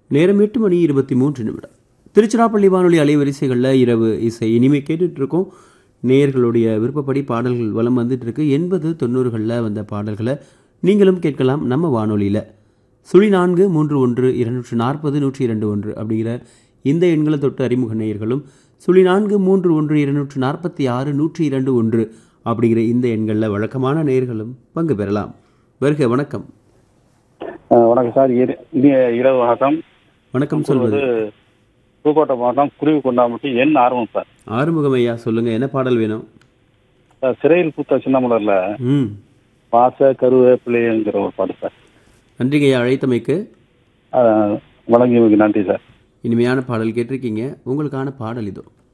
நேரம் எட்டு மணி இருபத்தி மூன்று நிமிடம் திருச்சிராப்பள்ளி வானொலி அலைவரிசைகளில் இரவு இசை இனிமே கேட்டுட்டு இருக்கோம் நேயர்களுடைய விருப்பப்படி பாடல்கள் வலம் வந்துட்டு இருக்கு எண்பது தொண்ணூறுகளில் வந்த பாடல்களை நீங்களும் கேட்கலாம் நம்ம வானொலியில் சுழி நான்கு மூன்று ஒன்று இருநூற்று நாற்பது நூற்றி இரண்டு ஒன்று அப்படிங்கிற இந்த எண்களை தொட்டு அறிமுக நேயர்களும் சுழி நான்கு மூன்று ஒன்று இருநூற்று நாற்பத்தி ஆறு நூற்றி இரண்டு ஒன்று அப்படிங்கிற இந்த எண்களில் வழக்கமான நேயர்களும் பங்கு பெறலாம் வருக வணக்கம் அஹ் வணக்கம் சார் இரு- இனிய இரவு வணக்கம் வணக்கம் சொல்வது வந்து புதுக்கோட்டை மாவட்டம் குருவி கொண்டாம்பட்டி என் ஆர்வம் சார் ஆறுமுகம் ஐயா சொல்லுங்க என்ன பாடல் வேணும் சார் சிறையில் பூத்த சின்னமலர்ல ம் பாச கருவேப்பிள்ளைங்கிற ஒரு பாட்டு சார் நன்றிங்க ஐயா அழைத்தமைக்கு அஹ் வழங்கியமைக்கு நன்றி சார் இனிமையான பாடல் கேட்டிருக்கீங்க உங்களுக்கான பாடல் இதோ